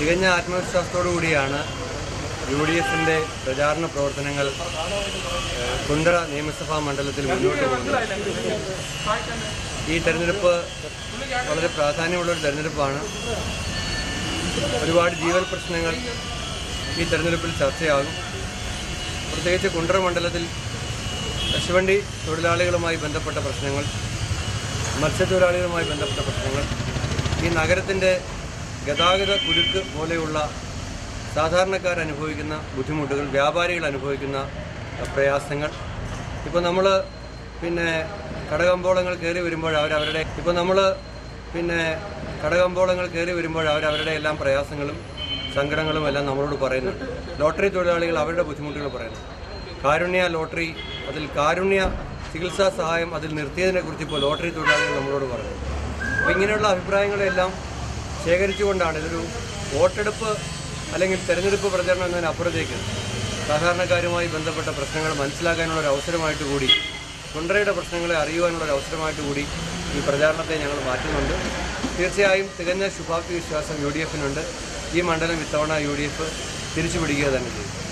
തികഞ്ഞ ആത്മവിശ്വാസത്തോടു കൂടിയാണ് U D എഫിൻ്റെ പ്രചാരണ പ്രവർത്തനങ്ങൾ ഏഹ്, കുണ്ടറ നിയമസഭാ മണ്ഡലത്തിൽ മുന്നോട്ട് പോകുന്നത് ഈ തെരഞ്ഞെടുപ്പ് വളരെ പ്രാധാന്യമുള്ളൊരു തെരഞ്ഞെടുപ്പാണ് ഒരുപാട് ജീവൽ പ്രശ്നങ്ങൾ ഈ തെരഞ്ഞെടുപ്പിൽ ചർച്ചയാകും പ്രത്യേകിച്ച് കുണ്ടറ മണ്ഡലത്തിൽ കശുവണ്ടി തൊഴിലാളികളുമായി ബന്ധപ്പെട്ട പ്രശ്നങ്ങൾ മത്സ്യത്തൊഴിലാളികളുമായി ബന്ധപ്പെട്ട പ്രശ്നങ്ങൾ ഈ നഗരത്തിൻ്റെ ഗതാഗത കുരുക്ക് പോലെയുള്ള സാധാരണക്കാർ അനുഭവിക്കുന്ന ബുദ്ധിമുട്ടുകൾ വ്യാപാരികൾ അനുഭവിക്കുന്ന പ്രയാസങ്ങൾ ഇപ്പോൾ നമ്മൾ പിന്നെ കടകമ്പോളങ്ങൾ കയറി വരുമ്പോൾ അവരവരുടെ ഇപ്പോൾ നമ്മൾ പിന്നെ കടകമ്പോളങ്ങൾ കയറി വരുമ്പോൾ അവരവരുടെ എല്ലാം പ്രയാസങ്ങളും സങ്കടങ്ങളും എല്ലാം നമ്മളോട് പറയുന്നുണ്ട് ലോട്ടറി തൊഴിലാളികൾ അവരുടെ ബുദ്ധിമുട്ടുകൾ പറയുന്നു കാരുണ്യ ലോട്ടറി അതിൽ കാരുണ്യ ചികിത്സാ സഹായം അതിൽ നിർത്തിയതിനെക്കുറിച്ച് ഇപ്പോൾ ലോട്ടറി തൊഴിലാളികൾ നമ്മളോട് പറഞ്ഞു അപ്പോൾ ഇങ്ങനെയുള്ള അഭിപ്രായങ്ങളെല്ലാം ശേഖരിച്ചുകൊണ്ടാണ് ഇതൊരു വോട്ടെടുപ്പ് അല്ലെങ്കിൽ തെരഞ്ഞെടുപ്പ് പ്രചരണം എന്നതിനപ്പുറത്തേക്ക് സാധാരണക്കാരുമായി ബന്ധപ്പെട്ട പ്രശ്നങ്ങൾ മനസ്സിലാക്കാനുള്ള ഒരു അവസരമായിട്ട് കൂടി കുണ്ടറയുടെ പ്രശ്നങ്ങളെ അറിയുവാനുള്ള ഒരു അവസരമായിട്ട് കൂടി ഈ പ്രചാരണത്തെ ഞങ്ങൾ മാറ്റുന്നുണ്ട് തീർച്ചയായും തികഞ്ഞ ശുഭാപ്തി വിശ്വാസം യു ഡി എഫിനുണ്ട് ഈ മണ്ഡലം ഇത്തവണ യു ഡി എഫ് തിരിച്ചു പിടിക്കുക തന്നെ ചെയ്യും